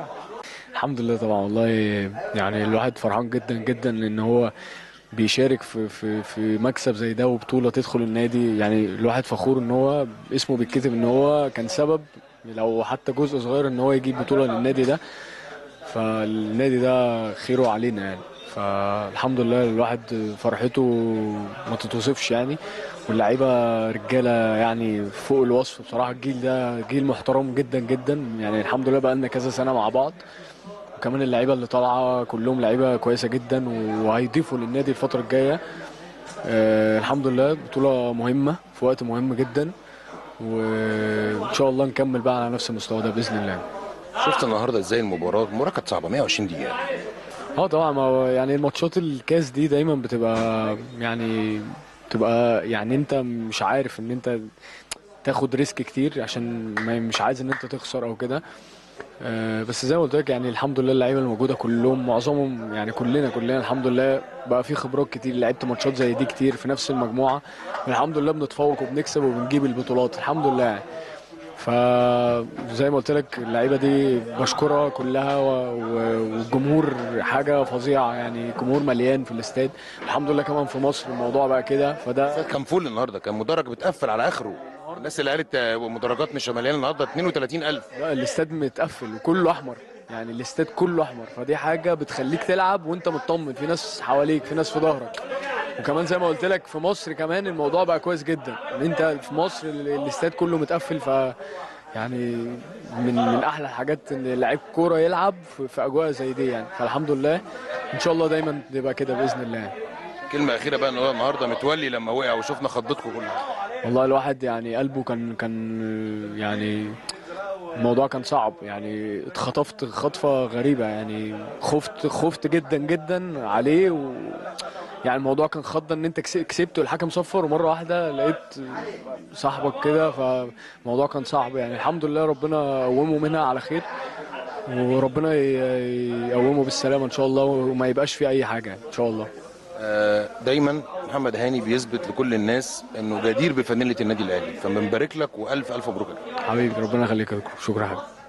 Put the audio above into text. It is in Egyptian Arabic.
الحمد لله طبعا والله يعني الواحد فرحان جدا جدا ان هو بيشارك في في في مكسب زي ده وبطوله تدخل النادي يعني الواحد فخور ان هو اسمه بيتكتب ان هو كان سبب لو حتى جزء صغير ان هو يجيب بطوله للنادي ده فالنادي ده خيره علينا يعني فالحمد لله الواحد فرحته ما تتوصفش يعني واللعيبه رجاله يعني فوق الوصف بصراحه الجيل ده جيل محترم جدا جدا يعني الحمد لله بقى لنا كذا سنه مع بعض وكمان اللعيبه اللي طالعه كلهم لعيبه كويسه جدا وهيضيفوا للنادي الفتره الجايه آه الحمد لله بطوله مهمه في وقت مهم جدا وان شاء الله نكمل بقى على نفس المستوى ده باذن الله شفت النهارده ازاي المباراه المباراه كانت صعبه 120 دقيقه اه طبعا ما هو يعني الماتشات الكاس دي دايما بتبقى يعني بتبقى يعني انت مش عارف ان انت تاخد ريسك كتير عشان ما مش عايز ان انت تخسر او كده آه، بس زي ما قلت لك يعني الحمد لله اللعيبه الموجوده كلهم معظمهم يعني كلنا كلنا الحمد لله بقى في خبرات كتير لعبت ماتشات زي دي كتير في نفس المجموعه الحمد لله بنتفوق وبنكسب وبنجيب البطولات الحمد لله يعني فزي ما قلت لك اللعيبه دي بشكرها كلها و- و- والجمهور حاجه فظيعه يعني جمهور مليان في الاستاد الحمد لله كمان في مصر الموضوع بقى كده فده كان فول النهارده كان مدرج بتقفل على اخره الناس اللي قالت آه، مدرجات مش مليانه النهارده 32000 لا الاستاد متقفل وكله احمر يعني الاستاد كله احمر فدي حاجه بتخليك تلعب وانت مطمن في ناس حواليك في ناس في ظهرك وكمان زي ما قلت لك في مصر كمان الموضوع بقى كويس جدا ان انت في مصر ال- الاستاد كله متقفل ف يعني من من احلى الحاجات ان لعيب كوره يلعب في, في اجواء زي دي يعني فالحمد لله ان شاء الله دايما تبقى كده باذن الله كلمه اخيره بقى ان هو النهارده متولي لما وقع وشفنا خضتكم كلها والله الواحد يعني قلبه كان كان يعني الموضوع كان صعب يعني اتخطفت خطفة غريبة يعني خفت خفت جدا جدا عليه و يعني الموضوع كان خضة ان انت كس- كسبت والحكم صفر ومرة واحدة لقيت صاحبك كده فالموضوع كان صعب يعني الحمد لله ربنا قومه منها على خير وربنا ي- يقومه بالسلامة ان شاء الله وما يبقاش فيه اي حاجة ان شاء الله آه، دايما محمد هاني بيثبت لكل الناس انه جدير بفانيله النادي الاهلي فبنبارك لك والف الف مبروك حبيبي ربنا يخليك يا دكتور. شكرا حبيبي